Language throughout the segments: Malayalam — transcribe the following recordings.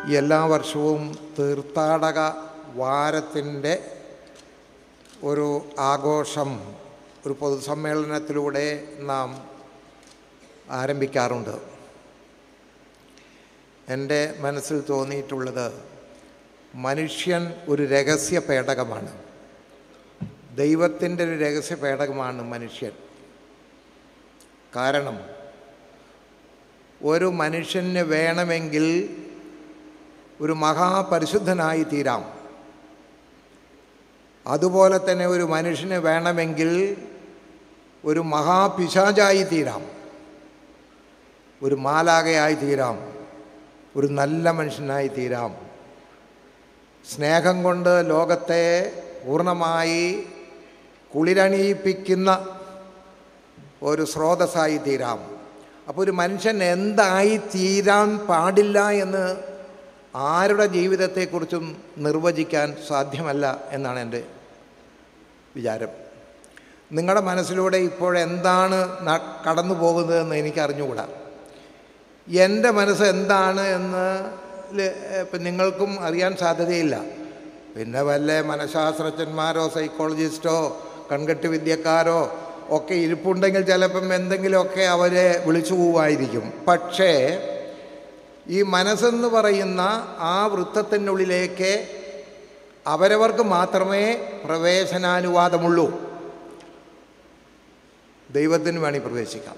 എല്ലാ വർഷവും തീർത്ഥാടക വാരത്തിൻ്റെ ഒരു ആഘോഷം ഒരു പൊതുസമ്മേളനത്തിലൂടെ നാം ആരംഭിക്കാറുണ്ട് എൻ്റെ മനസ്സിൽ തോന്നിയിട്ടുള്ളത് മനുഷ്യൻ ഒരു രഹസ്യ പേടകമാണ് ദൈവത്തിൻ്റെ ഒരു രഹസ്യ പേടകമാണ് മനുഷ്യൻ കാരണം ഒരു മനുഷ്യന് വേണമെങ്കിൽ ഒരു മഹാപരിശുദ്ധനായി തീരാം അതുപോലെ തന്നെ ഒരു മനുഷ്യന് വേണമെങ്കിൽ ഒരു മഹാപിശാചായി തീരാം ഒരു മാലാകയായി തീരാം ഒരു നല്ല മനുഷ്യനായി തീരാം സ്നേഹം കൊണ്ട് ലോകത്തെ പൂർണ്ണമായി കുളിരണിയിപ്പിക്കുന്ന ഒരു സ്രോതസ്സായി തീരാം അപ്പോൾ ഒരു മനുഷ്യൻ എന്തായി തീരാൻ പാടില്ല എന്ന് ആരുടെ ജീവിതത്തെക്കുറിച്ചും നിർവചിക്കാൻ സാധ്യമല്ല എന്നാണ് എൻ്റെ വിചാരം നിങ്ങളുടെ മനസ്സിലൂടെ ഇപ്പോഴെന്താണ് ന- കടന്നു പോകുന്നതെന്ന് എനിക്ക് അറിഞ്ഞുകൂടാ എൻ്റെ മനസ്സ് എന്താണ് എന്ന് ല്- ഇപ്പം നിങ്ങൾക്കും അറിയാൻ സാധ്യതയില്ല പിന്നെ വല്ല മനഃശാസ്ത്രജ്ഞന്മാരോ സൈക്കോളജിസ്റ്റോ കൺകെട്ട് വിദ്യക്കാരോ ഒക്കെ ഇരിപ്പുണ്ടെങ്കിൽ ചിലപ്പം എന്തെങ്കിലുമൊക്കെ അവരെ വിളിച്ചു പോവായിരിക്കും പക്ഷേ ഈ മനസ്സെന്ന് പറയുന്ന ആ വൃത്തത്തിനുള്ളിലേക്ക് അവരവർക്ക് മാത്രമേ പ്രവേശനാനുവാദമുള്ളൂ ദൈവത്തിന് വേണമെങ്കിൽ പ്രവേശിക്കാം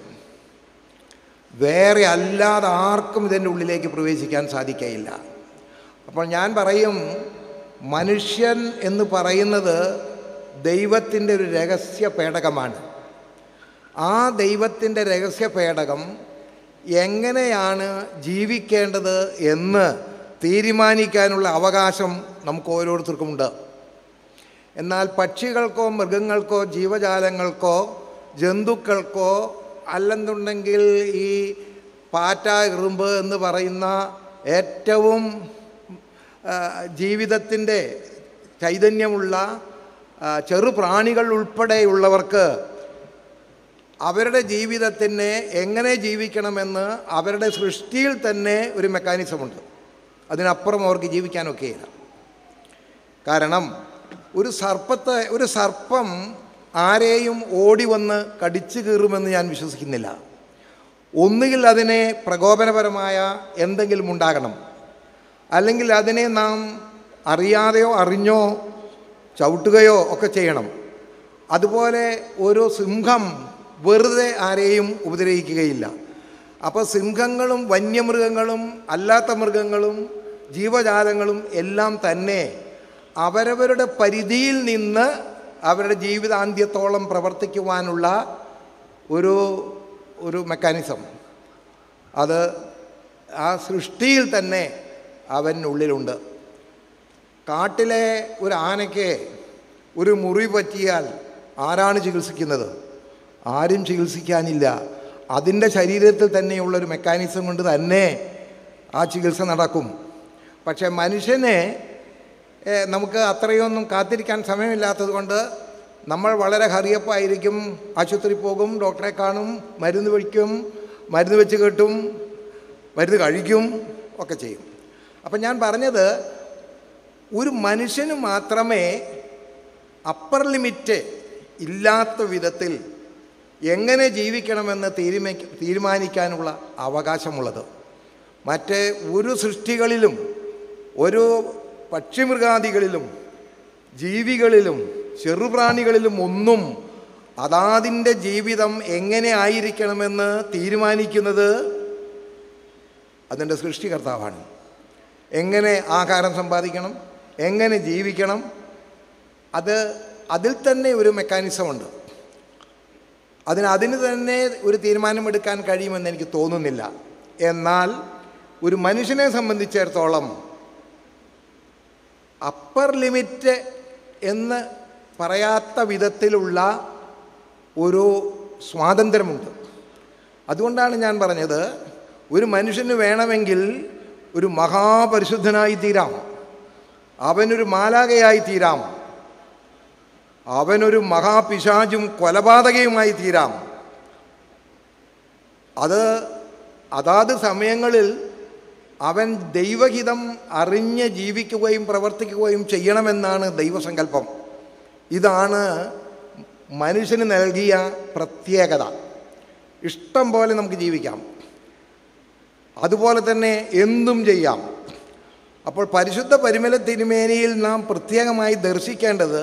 വേറെ അല്ലാതെ ആർക്കും ഇതിൻ്റെ ഉള്ളിലേക്ക് പ്രവേശിക്കാൻ സാധിക്കയില്ല അപ്പോൾ ഞാൻ പറയും മനുഷ്യൻ എന്ന് പറയുന്നത് ദൈവത്തിൻ്റെ ഒരു രഹസ്യ പേടകമാണ് ആ ദൈവത്തിൻ്റെ രഹസ്യ പേടകം എങ്ങനെയാണ് ജീവിക്കേണ്ടത് എന്ന് തീരുമാനിക്കാനുള്ള അവകാശം നമുക്ക് ഓരോരുത്തർക്കുമുണ്ട് എന്നാൽ പക്ഷികൾക്കോ മൃഗങ്ങൾക്കോ ജീവജാലങ്ങൾക്കോ ജന്തുക്കൾക്കോ അല്ലെന്നുണ്ടെങ്കിൽ ഈ പാറ്റ എറുമ്പ് എന്ന് പറയുന്ന ഏറ്റവും ജീവിതത്തിൻ്റെ ചൈതന്യമുള്ള ആ, ചെറുപ്രാണികൾ ഉൾപ്പെടെയുള്ളവർക്ക് അവരുടെ ജീവിതത്തിനെ എങ്ങനെ ജീവിക്കണമെന്ന് അവരുടെ സൃഷ്ടിയിൽ തന്നെ ഒരു മെക്കാനിസമുണ്ട് അതിനപ്പുറം അവർക്ക് ജീവിക്കാനൊക്കെയില്ല കാരണം ഒരു സർപ്പത്തെ ഒരു സർപ്പം ആരെയും ഓടി വന്ന് കടിച്ചു കീറുമെന്ന് ഞാൻ വിശ്വസിക്കുന്നില്ല ഒന്നുകിൽ അതിനെ പ്രകോപനപരമായ എന്തെങ്കിലും ഉണ്ടാകണം അല്ലെങ്കിൽ അതിനെ നാം അറിയാതെയോ അറിഞ്ഞോ ചവിട്ടുകയോ ഒക്കെ ചെയ്യണം അതുപോലെ ഒരു സിംഹം വെറുതെ ആരെയും ഉപദ്രവിക്കുകയില്ല അപ്പോൾ സിംഹങ്ങളും വന്യമൃഗങ്ങളും അല്ലാത്ത മൃഗങ്ങളും ജീവജാലങ്ങളും എല്ലാം തന്നെ അവരവരുടെ പരിധിയിൽ നിന്ന് അവരുടെ ജീവിതാന്ത്യത്തോളം പ്രവർത്തിക്കുവാനുള്ള ഒരു ഒരു മെക്കാനിസം അത് ആ സൃഷ്ടിയിൽ തന്നെ അവനുള്ളിലുണ്ട് കാട്ടിലെ ഒരു ആനയ്ക്ക് ഒരു മുറി പറ്റിയാൽ ആരാണ് ചികിത്സിക്കുന്നത് ആരും ചികിത്സിക്കാനില്ല അതിൻ്റെ ശരീരത്തിൽ തന്നെയുള്ള ഒരു മെക്കാനിസം കൊണ്ട് തന്നെ ആ ചികിത്സ നടക്കും പക്ഷേ മനുഷ്യനെ ഏഹ്, നമുക്ക് അത്രയൊന്നും കാത്തിരിക്കാൻ സമയമില്ലാത്തത് കൊണ്ട് നമ്മൾ വളരെ ഹറിയപ്പായിരിക്കും ആശുപത്രി പോകും ഡോക്ടറെ കാണും മരുന്ന് വയ്ക്കും മരുന്ന് വെച്ച് കെട്ടും മരുന്ന് കഴിക്കും ഒക്കെ ചെയ്യും അപ്പം ഞാൻ പറഞ്ഞത് ഒരു മനുഷ്യന് മാത്രമേ അപ്പർ ലിമിറ്റ് ഇല്ലാത്ത വിധത്തിൽ എങ്ങനെ ജീവിക്കണമെന്ന് തീരുമാ തീരുമാനിക്കാനുള്ള അവകാശമുള്ളത് മറ്റ് ഒരു സൃഷ്ടികളിലും ഒരു പക്ഷിമൃഗാദികളിലും ജീവികളിലും ചെറുപ്രാണികളിലും ഒന്നും അതാതിൻ്റെ ജീവിതം എങ്ങനെ ആയിരിക്കണമെന്ന് തീരുമാനിക്കുന്നത് അതിൻ്റെ സൃഷ്ടികർത്താവാണ് എങ്ങനെ ആഹാരം സമ്പാദിക്കണം എങ്ങനെ ജീവിക്കണം അത് അതിൽ തന്നെ ഒരു മെക്കാനിസമുണ്ട് അതിന് അതിന് തന്നെ ഒരു തീരുമാനമെടുക്കാൻ കഴിയുമെന്ന് എനിക്ക് തോന്നുന്നില്ല എന്നാൽ ഒരു മനുഷ്യനെ സംബന്ധിച്ചിടത്തോളം അപ്പർ ലിമിറ്റ് എന്ന് പറയാത്ത വിധത്തിലുള്ള ഒരു സ്വാതന്ത്ര്യമുണ്ട് അതുകൊണ്ടാണ് ഞാൻ പറഞ്ഞത് ഒരു മനുഷ്യന് വേണമെങ്കിൽ ഒരു മഹാപരിശുദ്ധനായി തീരാം അവനൊരു മാലാകയായി തീരാം അവനൊരു മഹാപിശാചും കൊലപാതകയുമായി തീരാം അത് അതാത് സമയങ്ങളിൽ അവൻ ദൈവഹിതം അറിഞ്ഞ് ജീവിക്കുകയും പ്രവർത്തിക്കുകയും ചെയ്യണമെന്നാണ് ദൈവസങ്കല്പം ഇതാണ് മനുഷ്യന് നൽകിയ പ്രത്യേകത ഇഷ്ടം പോലെ നമുക്ക് ജീവിക്കാം അതുപോലെ തന്നെ എന്തും ചെയ്യാം അപ്പോൾ പരിശുദ്ധ പരിമല തിരുമേനിയിൽ നാം പ്രത്യേകമായി ദർശിക്കേണ്ടത്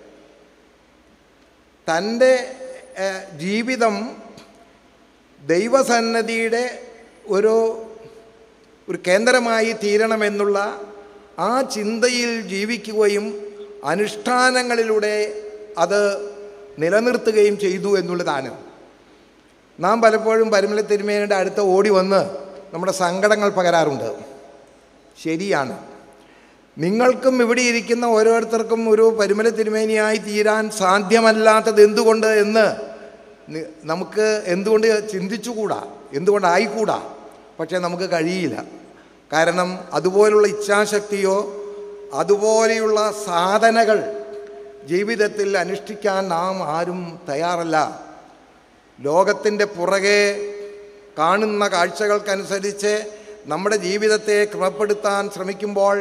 തൻ്റെ ഏഹ്, ജീവിതം ദൈവസന്നദ്ധിയുടെ ഒരു ഒരു കേന്ദ്രമായി തീരണമെന്നുള്ള ആ ചിന്തയിൽ ജീവിക്കുകയും അനുഷ്ഠാനങ്ങളിലൂടെ അത് നിലനിർത്തുകയും ചെയ്തു എന്നുള്ളതാണ് നാം പലപ്പോഴും പരിമല തിരുമേനിയുടെ അടുത്ത് ഓടി വന്ന് നമ്മുടെ സങ്കടങ്ങൾ പകരാറുണ്ട് ശരിയാണ് നിങ്ങൾക്കും ഇവിടെ ഇരിക്കുന്ന ഓരോരുത്തർക്കും ഒരു പരിമല തിരുമേനിയായി തീരാൻ സാധ്യമല്ലാത്തത് എന്തുകൊണ്ട് എന്ന് നി- നമുക്ക് എന്തുകൊണ്ട് ചിന്തിച്ചുകൂടാ എന്തുകൊണ്ടായിക്കൂടാ പക്ഷേ നമുക്ക് കഴിയില്ല കാരണം അതുപോലുള്ള ഇച്ഛാശക്തിയോ അതുപോലെയുള്ള സാധനകൾ ജീവിതത്തിൽ അനുഷ്ഠിക്കാൻ നാം ആരും തയ്യാറല്ല ലോകത്തിൻ്റെ പുറകെ കാണുന്ന കാഴ്ചകൾക്കനുസരിച്ച് നമ്മുടെ ജീവിതത്തെ ക്രമപ്പെടുത്താൻ ശ്രമിക്കുമ്പോൾ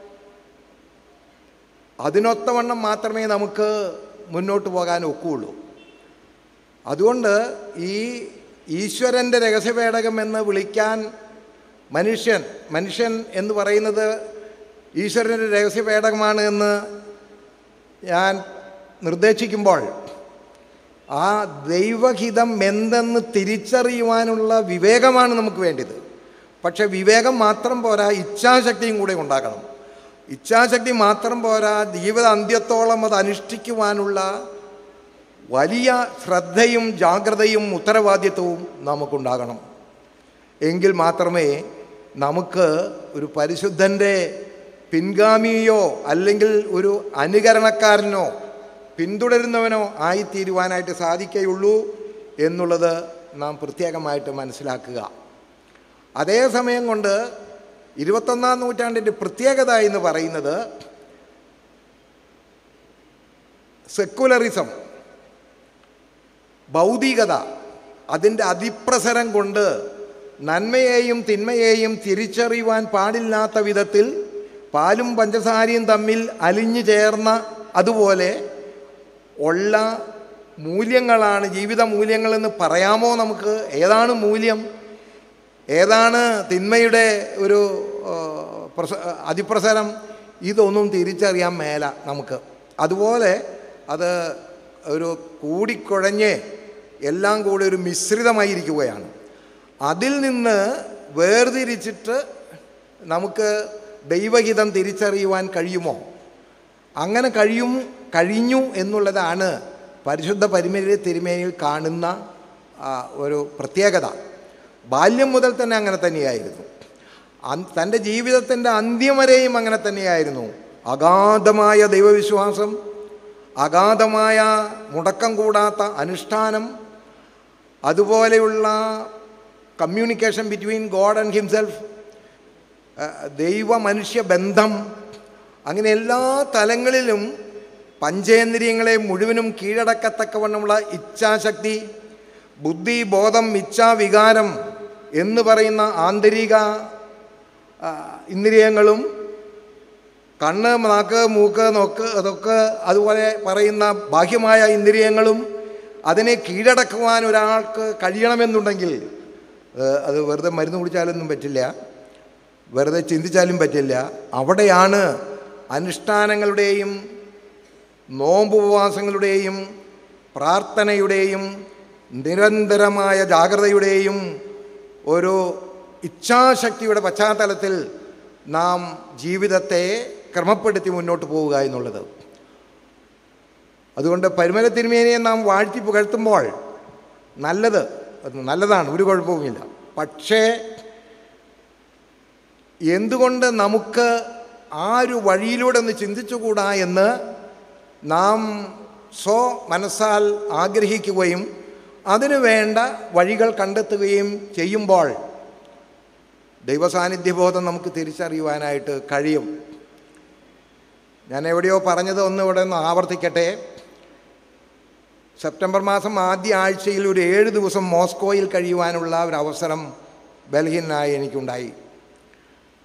അതിനൊത്തവണ്ണം മാത്രമേ നമുക്ക് മുന്നോട്ട് പോകാൻ ഒക്കുകയുള്ളൂ അതുകൊണ്ട് ഈ ഈശ്വരൻ്റെ രഹസ്യപേടകം എന്ന് വിളിക്കാൻ മനുഷ്യൻ മനുഷ്യൻ എന്ന് പറയുന്നത് ഈശ്വരൻ്റെ രഹസ്യപേടകമാണ് എന്ന് ഞാൻ നിർദ്ദേശിക്കുമ്പോൾ ആ ദൈവഹിതം എന്തെന്ന് തിരിച്ചറിയുവാനുള്ള വിവേകമാണ് നമുക്ക് വേണ്ടത് പക്ഷെ വിവേകം മാത്രം പോരാ ഇച്ഛാശക്തിയും കൂടെ ഉണ്ടാകണം ഇച്ഛാശക്തി മാത്രം പോരാ ജീവിത അന്ത്യത്തോളം അത് അനുഷ്ഠിക്കുവാനുള്ള വലിയ ശ്രദ്ധയും ജാഗ്രതയും ഉത്തരവാദിത്വവും നമുക്കുണ്ടാകണം എങ്കിൽ മാത്രമേ നമുക്ക് ഒരു പരിശുദ്ധൻ്റെ പിൻഗാമിയോ അല്ലെങ്കിൽ ഒരു അനുകരണക്കാരനോ പിന്തുടരുന്നവനോ ആയിത്തീരുവാനായിട്ട് സാധിക്കുകയുള്ളൂ എന്നുള്ളത് നാം പ്രത്യേകമായിട്ട് മനസ്സിലാക്കുക അതേ സമയം കൊണ്ട് ഇരുപത്തൊന്നാം നൂറ്റാണ്ടിൻ്റെ പ്രത്യേകത എന്ന് പറയുന്നത് സെക്കുലറിസം ഭൗതികത അതിൻ്റെ അതിപ്രസരം കൊണ്ട് നന്മയെയും തിന്മയെയും തിരിച്ചറിയുവാൻ പാടില്ലാത്ത വിധത്തിൽ പാലും പഞ്ചസാരയും തമ്മിൽ അലിഞ്ഞു ചേർന്ന അതുപോലെ ഉള്ള മൂല്യങ്ങളാണ് ജീവിത മൂല്യങ്ങളെന്ന് പറയാമോ നമുക്ക് ഏതാണ് മൂല്യം ഏതാണ് തിന്മയുടെ ഒരു ആ, പ്രസ അതിപ്രസരം ഇതൊന്നും തിരിച്ചറിയാൻ മേല നമുക്ക് അതുപോലെ അത് ഒരു കൂടിക്കുഴഞ്ഞ് എല്ലാം കൂടി ഒരു മിശ്രിതമായിരിക്കുകയാണ് അതിൽ നിന്ന് വേർതിരിച്ചിട്ട് നമുക്ക് ദൈവഹിതം തിരിച്ചറിയുവാൻ കഴിയുമോ അങ്ങനെ കഴിയും കഴിഞ്ഞു എന്നുള്ളതാണ് പരിശുദ്ധ പരിമേരി തിരുമേനിയിൽ കാണുന്ന ആ, ഒരു പ്രത്യേകത ബാല്യം മുതൽ തന്നെ അങ്ങനെ തന്നെയായിരുന്നു അൻ- തൻ്റെ ജീവിതത്തിൻ്റെ അന്ത്യം വരെയും അങ്ങനെ തന്നെയായിരുന്നു അഗാധമായ ദൈവവിശ്വാസം അഗാധമായ മുടക്കം കൂടാത്ത അനുഷ്ഠാനം അതുപോലെയുള്ള communication between God and himself ദൈവ മനുഷ്യ ബന്ധം അങ്ങനെ എല്ലാ തലങ്ങളിലും പഞ്ചേന്ദ്രിയങ്ങളെ മുഴുവനും കീഴടക്കത്തക്കവണ്ണമുള്ള ഇച്ഛാശക്തി ബുദ്ധി ബോധം ഇച്ഛാ വികാരം എന്ന് പറയുന്ന ആന്തരിക ആ, ഇന്ദ്രിയങ്ങളും കണ്ണ് നാക്ക് മൂക്ക് നോക്ക് അതൊക്കെ അതുപോലെ പറയുന്ന ബാഹ്യമായ ഇന്ദ്രിയങ്ങളും അതിനെ കീഴടക്കുവാൻ ഒരാൾക്ക് കഴിയണമെന്നുണ്ടെങ്കിൽ ഏഹ്, അത് വെറുതെ മരുന്ന് കുടിച്ചാലൊന്നും പറ്റില്ല വെറുതെ ചിന്തിച്ചാലും പറ്റില്ല അവിടെയാണ് അനുഷ്ഠാനങ്ങളുടെയും നോമ്പുപവാസങ്ങളുടെയും പ്രാർത്ഥനയുടെയും നിരന്തരമായ ജാഗ്രതയുടെയും ഒരു ഇച്ഛാശക്തിയുടെ പശ്ചാത്തലത്തിൽ നാം ജീവിതത്തെ ക്രമപ്പെടുത്തി മുന്നോട്ട് പോവുക എന്നുള്ളത് അതുകൊണ്ട് പരിമല തിരുമേനിയെ നാം വാഴ്ത്തി പുകഴ്ത്തുമ്പോൾ നല്ലത് അത് നല്ലതാണ് ഒരു കുഴപ്പവുമില്ല പക്ഷേ എന്തുകൊണ്ട് നമുക്ക് ആ ഒരു വഴിയിലൂടെ ഒന്ന് ചിന്തിച്ചുകൂടാ എന്ന് നാം സ്വ മനസ്സാൽ ആഗ്രഹിക്കുകയും അതിനു വേണ്ട വഴികൾ കണ്ടെത്തുകയും ചെയ്യുമ്പോൾ ദൈവസാന്നിധ്യബോധം നമുക്ക് തിരിച്ചറിയുവാനായിട്ട് കഴിയും ഞാൻ എവിടെയോ പറഞ്ഞത് ഒന്ന് ഇവിടെ ഒന്ന് ആവർത്തിക്കട്ടെ സെപ്റ്റംബർ മാസം ആദ്യ ആഴ്ചയിൽ ഒരു ഏഴ് ദിവസം മോസ്കോയിൽ കഴിയുവാനുള്ള ഒരു അവസരം ബൽഹിനായി എനിക്കുണ്ടായി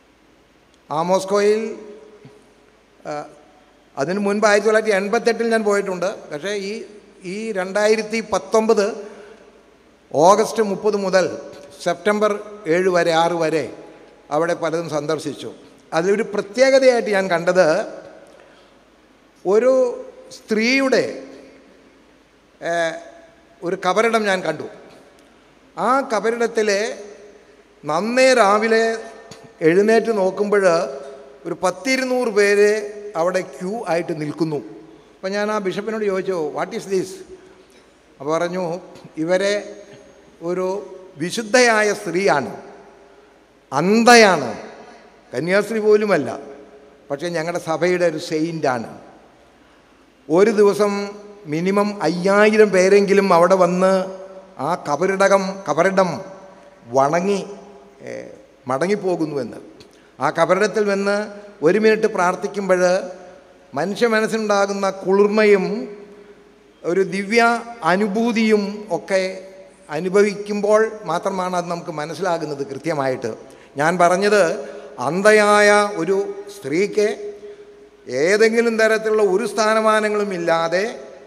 ആമോസ്കോയിൽ ആ, അതിന് മുൻപ് ആയിരത്തി തൊള്ളായിരത്തി എൺപത്തെട്ടിൽ ഞാൻ പോയിട്ടുണ്ട് പക്ഷേ ഈ ഈ രണ്ടായിരത്തി പത്തൊമ്പത് ഓഗസ്റ്റ് മുപ്പത് മുതൽ സെപ്റ്റംബർ ഏഴ് വരെ ആറ് വരെ അവിടെ പലതും സന്ദർശിച്ചു അതിലൊരു പ്രത്യേകതയായിട്ട് ഞാൻ കണ്ടത് ഒരു സ്ത്രീയുടെ ഏഹ്, ഒരു കബറിടം ഞാൻ കണ്ടു ആ കബറിടത്തിലെ നന്നേ രാവിലെ എഴുന്നേറ്റ് നോക്കുമ്പോൾ ഒരു പത്തിരുന്നൂറ് പേര് അവിടെ ക്യൂ ആയിട്ട് നിൽക്കുന്നു അപ്പം ഞാൻ ആ ബിഷപ്പിനോട് ചോദിച്ചു വാട്ട് ഈസ് ദീസ് അപ്പോൾ പറഞ്ഞു ഇവരെ ഒരു വിശുദ്ധയായ സ്ത്രീയാണ് അന്ധയാണ് കന്യാസ്ത്രീ പോലുമല്ല പക്ഷേ ഞങ്ങളുടെ സഭയുടെ ഒരു സെയിൻ്റാണ് ഒരു ദിവസം മിനിമം അയ്യായിരം പേരെങ്കിലും അവിടെ വന്ന് ആ കബറിടകം കബറിടം വണങ്ങി ഏ, മടങ്ങിപ്പോകുന്നുവെന്ന് ആ കബറിടത്തിൽ വന്ന് ഒരു മിനിറ്റ് പ്രാർത്ഥിക്കുമ്പോൾ മനുഷ്യ മനസ്സിനുണ്ടാകുന്ന കുളിർമയും ഒരു ദിവ്യ അനുഭൂതിയും ഒക്കെ അനുഭവിക്കുമ്പോൾ മാത്രമാണ് അത് നമുക്ക് മനസ്സിലാകുന്നത് കൃത്യമായിട്ട് ഞാൻ പറഞ്ഞത് അന്ധയായ ഒരു സ്ത്രീക്ക് ഏതെങ്കിലും തരത്തിലുള്ള ഒരു സ്ഥാനമാനങ്ങളും ഇല്ലാതെ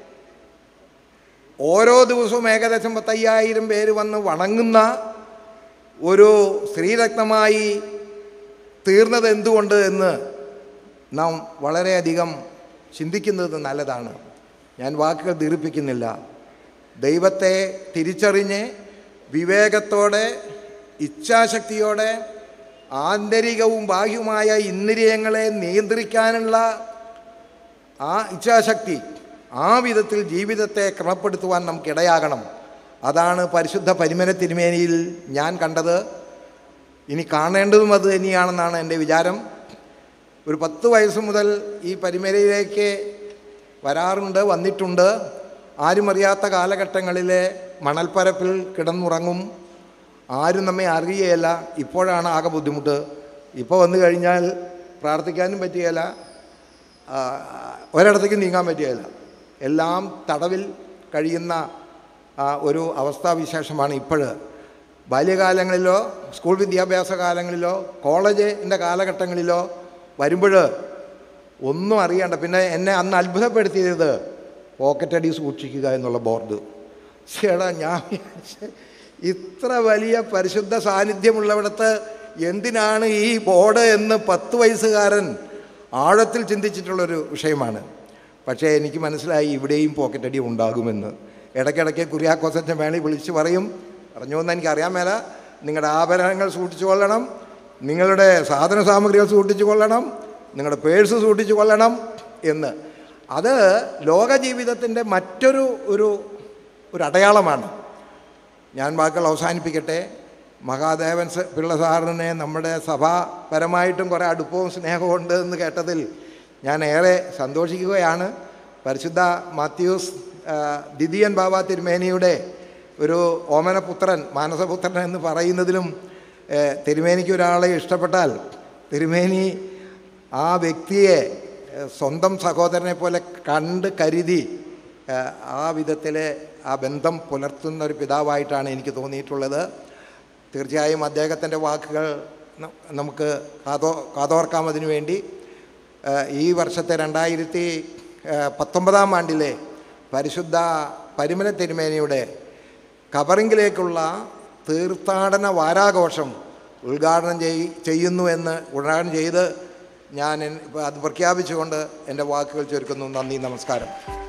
ഓരോ ദിവസവും ഏകദേശം പത്തയ്യായിരം പേര് വന്ന് വണങ്ങുന്ന ഒരു സ്ത്രീരത്നമായി തീർന്നത് എന്തുകൊണ്ട് എന്ന് നാം വളരെയധികം ചിന്തിക്കുന്നത് നല്ലതാണ് ഞാൻ വാക്കുകൾ ദീർഘിപ്പിക്കുന്നില്ല ദൈവത്തെ തിരിച്ചറിഞ്ഞ് വിവേകത്തോടെ ഇച്ഛാശക്തിയോടെ ആന്തരികവും ബാഹ്യവുമായ ഇന്ദ്രിയങ്ങളെ നിയന്ത്രിക്കാനുള്ള ആ ഇച്ഛാശക്തി ആ വിധത്തിൽ ജീവിതത്തെ ക്രമപ്പെടുത്തുവാൻ നമുക്കിടയാകണം അതാണ് പരിശുദ്ധ പരിമല തിരുമേനിയിൽ ഞാൻ കണ്ടത് ഇനി കാണേണ്ടതും അത് തന്നെയാണെന്നാണ് എൻ്റെ വിചാരം ഒരു പത്ത് വയസ്സ് മുതൽ ഈ പരിമലയിലേക്ക് വരാറുണ്ട് വന്നിട്ടുണ്ട് ആരും അറിയാത്ത കാലഘട്ടങ്ങളിലെ മണൽപ്പരപ്പിൽ കിടന്നുറങ്ങും ആരും നമ്മെ അറിയുകയില്ല ഇപ്പോഴാണ് ആകെ ബുദ്ധിമുട്ട് ഇപ്പോൾ വന്നു കഴിഞ്ഞാൽ പ്രാർത്ഥിക്കാനും പറ്റുകയില്ല ആ, ഒരിടത്തേക്ക് നീങ്ങാൻ പറ്റുകയില്ല എല്ലാം തടവിൽ കഴിയുന്ന ആ, ഒരു അവസ്ഥാവിശേഷമാണ് ഇപ്പോൾ ബാല്യകാലങ്ങളിലോ സ്കൂൾ വിദ്യാഭ്യാസ കാലങ്ങളിലോ കോളേജിൻ്റെ കാലഘട്ടങ്ങളിലോ വരുമ്പോൾ ഒന്നും അറിയണ്ട പിന്നെ എന്നെ അന്ന് അത്ഭുതപ്പെടുത്തിയത് പോക്കറ്റടി സൂക്ഷിക്കുക എന്നുള്ള ബോർഡ് ചേടാ ഞാൻ വിചാരിച്ച് ഇത്ര വലിയ പരിശുദ്ധ സാന്നിധ്യമുള്ളവിടത്ത് എന്തിനാണ് ഈ ബോർഡ് എന്ന് പത്ത് വയസ്സുകാരൻ ആഴത്തിൽ ചിന്തിച്ചിട്ടുള്ളൊരു വിഷയമാണ് പക്ഷേ എനിക്ക് മനസ്സിലായി ഇവിടെയും പോക്കറ്റടി ഉണ്ടാകുമെന്ന് ഇടയ്ക്കിടയ്ക്ക് കുര്യാക്കോസൻ്റെ മേളിൽ വിളിച്ച് പറയും പറഞ്ഞു എന്ന് എനിക്കറിയാൻ മേല നിങ്ങളുടെ ആഭരണങ്ങൾ സൂക്ഷിച്ചു കൊള്ളണം നിങ്ങളുടെ സാധന സാമഗ്രികൾ സൂക്ഷിച്ചു കൊള്ളണം നിങ്ങളുടെ പേഴ്സ് സൂക്ഷിച്ചു കൊള്ളണം എന്ന് അത് ലോക ജീവിതത്തിൻ്റെ മറ്റൊരു ഒരു ഒരു അടയാളമാണ് ഞാൻ വാക്കുകൾ അവസാനിപ്പിക്കട്ടെ മഹാദേവൻ സ- പിള്ള സാറിനെ നമ്മുടെ സഭാപരമായിട്ടും കുറേ അടുപ്പവും സ്നേഹവും ഉണ്ട് എന്ന് കേട്ടതിൽ ഞാൻ ഏറെ സന്തോഷിക്കുകയാണ് പരിശുദ്ധ മാത്യൂസ് ആ, ദിദിയൻ ബാബ തിരുമേനിയുടെ ഒരു ഓമനപുത്രൻ മാനസപുത്രൻ എന്ന് പറയുന്നതിലും ഏ, തിരുമേനിക്ക് ഒരാളെ ഇഷ്ടപ്പെട്ടാൽ തിരുമേനി ആ വ്യക്തിയെ ഏ, സ്വന്തം സഹോദരനെ പോലെ കണ്ട് കരുതി ഏ, ആ വിധത്തിലെ ആ ബന്ധം പുലർത്തുന്ന ഒരു പിതാവായിട്ടാണ് എനിക്ക് തോന്നിയിട്ടുള്ളത് തീർച്ചയായും അദ്ദേഹത്തിൻ്റെ വാക്കുകൾ ന- നമുക്ക് കാതോ കാതോർക്കാം അതിനു വേണ്ടി ഏ, ഈ വർഷത്തെ രണ്ടായിരത്തി ഏ, പത്തൊമ്പതാം ആണ്ടിലെ പരിശുദ്ധ പരിമല തിരുമേനിയുടെ കബറിങ്കിലേക്കുള്ള തീർത്ഥാടന വാരാഘോഷം ഉദ്ഘാടനം ചെയ് ചെയ്യുന്നു എന്ന് ഉദ്ഘാടനം ചെയ്ത് ഞാൻ എൻ- അത് പ്രഖ്യാപിച്ചുകൊണ്ട് എൻ്റെ വാക്കുകൾ ചുരുക്കുന്നു നന്ദി നമസ്കാരം